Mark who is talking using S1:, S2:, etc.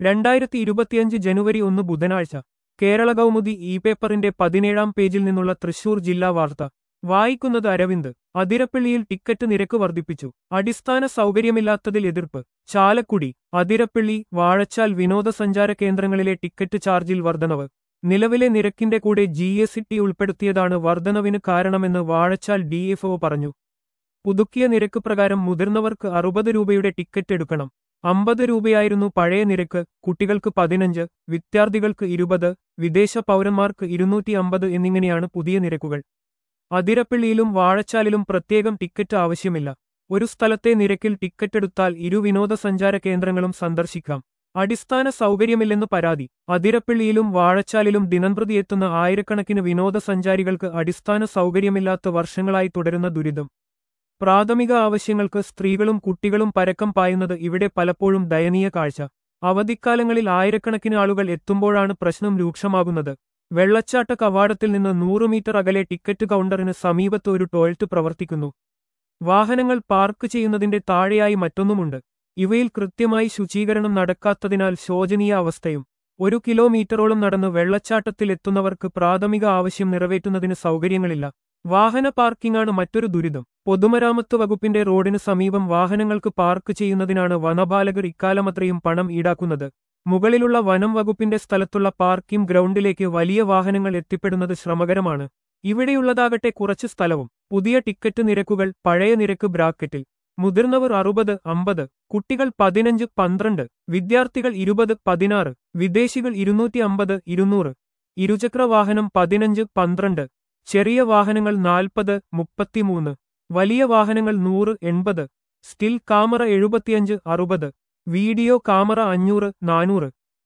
S1: രണ്ടായിരത്തി ഇരുപത്തിയഞ്ച് ജനുവരി ഒന്ന് ബുധനാഴ്ച കേരള കൗമുദി ഇ പേപ്പറിന്റെ പതിനേഴാം പേജിൽ നിന്നുള്ള തൃശൂർ ജില്ലാ വാർത്ത വായിക്കുന്നത് അരവിന്ദ് അതിരപ്പള്ളിയിൽ ടിക്കറ്റ് നിരക്ക് വർദ്ധിപ്പിച്ചു അടിസ്ഥാന സൗകര്യമില്ലാത്തതിൽ എതിർപ്പ് ചാലക്കുടി അതിരപ്പള്ളി വാഴച്ചാൽ വിനോദസഞ്ചാര കേന്ദ്രങ്ങളിലെ ടിക്കറ്റ് ചാർജിൽ വർധനവ് നിലവിലെ നിരക്കിന്റെ കൂടെ ജി എസ് ടി ഉൾപ്പെടുത്തിയതാണ് വർധനവിന് കാരണമെന്ന് വാഴച്ചാൽ ഡിഎഫ്ഒ പറഞ്ഞു പുതുക്കിയ നിരക്ക് പ്രകാരം മുതിർന്നവർക്ക് അറുപത് രൂപയുടെ ടിക്കറ്റ് എടുക്കണം അമ്പത് രൂപയായിരുന്നു പഴയ നിരക്ക് കുട്ടികൾക്ക് പതിനഞ്ച് വിദ്യാർത്ഥികൾക്ക് ഇരുപത് വിദേശ പൗരന്മാർക്ക് ഇരുന്നൂറ്റി അമ്പത് എന്നിങ്ങനെയാണ് പുതിയ നിരക്കുകൾ അതിരപ്പള്ളിയിലും വാഴച്ചാലിലും പ്രത്യേകം ടിക്കറ്റ് ആവശ്യമില്ല ഒരു സ്ഥലത്തെ നിരക്കിൽ ടിക്കറ്റെടുത്താൽ ഇരു വിനോദസഞ്ചാര കേന്ദ്രങ്ങളും സന്ദർശിക്കാം അടിസ്ഥാന സൗകര്യമില്ലെന്ന് പരാതി അതിരപ്പള്ളിയിലും വാഴച്ചാലിലും ദിനംപ്രതി എത്തുന്ന ആയിരക്കണക്കിന് വിനോദസഞ്ചാരികൾക്ക് അടിസ്ഥാന സൗകര്യമില്ലാത്ത വർഷങ്ങളായി തുടരുന്ന ദുരിതം പ്രാഥമിക ആവശ്യങ്ങൾക്ക് സ്ത്രീകളും കുട്ടികളും പരക്കം പായുന്നത് ഇവിടെ പലപ്പോഴും ദയനീയ കാഴ്ച അവധിക്കാലങ്ങളിൽ ആയിരക്കണക്കിന് ആളുകൾ എത്തുമ്പോഴാണ് പ്രശ്നം രൂക്ഷമാകുന്നത് വെള്ളച്ചാട്ട കവാടത്തിൽ നിന്ന് നൂറ് മീറ്റർ അകലെ ടിക്കറ്റ് കൗണ്ടറിന് സമീപത്ത് ഒരു ടോയ്ലറ്റ് പ്രവർത്തിക്കുന്നു വാഹനങ്ങൾ പാർക്ക് ചെയ്യുന്നതിന്റെ താഴെയായി മറ്റൊന്നുമുണ്ട് ഇവയിൽ കൃത്യമായി ശുചീകരണം നടക്കാത്തതിനാൽ ശോചനീയ അവസ്ഥയും ഒരു കിലോമീറ്ററോളം നടന്ന് വെള്ളച്ചാട്ടത്തിൽ എത്തുന്നവർക്ക് പ്രാഥമിക ആവശ്യം നിറവേറ്റുന്നതിന് സൗകര്യങ്ങളില്ല വാഹന പാർക്കിംഗാണ് മറ്റൊരു ദുരിതം പൊതുമരാമത്ത് വകുപ്പിന്റെ റോഡിന് സമീപം വാഹനങ്ങൾക്ക് പാർക്ക് ചെയ്യുന്നതിനാണ് വനപാലകർ ഇക്കാലമത്രയും പണം ഈടാക്കുന്നത് മുകളിലുള്ള വനം വകുപ്പിന്റെ സ്ഥലത്തുള്ള പാർക്കിംഗ് ഗ്രൗണ്ടിലേക്ക് വലിയ വാഹനങ്ങൾ എത്തിപ്പെടുന്നത് ശ്രമകരമാണ് ഇവിടെയുള്ളതാകട്ടെ കുറച്ച് സ്ഥലവും പുതിയ ടിക്കറ്റ് നിരക്കുകൾ പഴയ നിരക്ക് ബ്രാക്കറ്റിൽ മുതിർന്നവർ അറുപത് അമ്പത് കുട്ടികൾ പതിനഞ്ച് പന്ത്രണ്ട് വിദ്യാർത്ഥികൾ ഇരുപത് പതിനാറ് വിദേശികൾ ഇരുന്നൂറ്റി അമ്പത് ഇരുന്നൂറ് ഇരുചക്ര വാഹനം പതിനഞ്ച് പന്ത്രണ്ട് ചെറിയ വാഹനങ്ങൾ നാൽപ്പത് മുപ്പത്തിമൂന്ന് വലിയ വാഹനങ്ങൾ നൂറ് എൺപത് സ്റ്റിൽ കാമറ എഴുപത്തിയഞ്ച് അറുപത് വീഡിയോ കാമറ അഞ്ഞൂറ് നാനൂറ്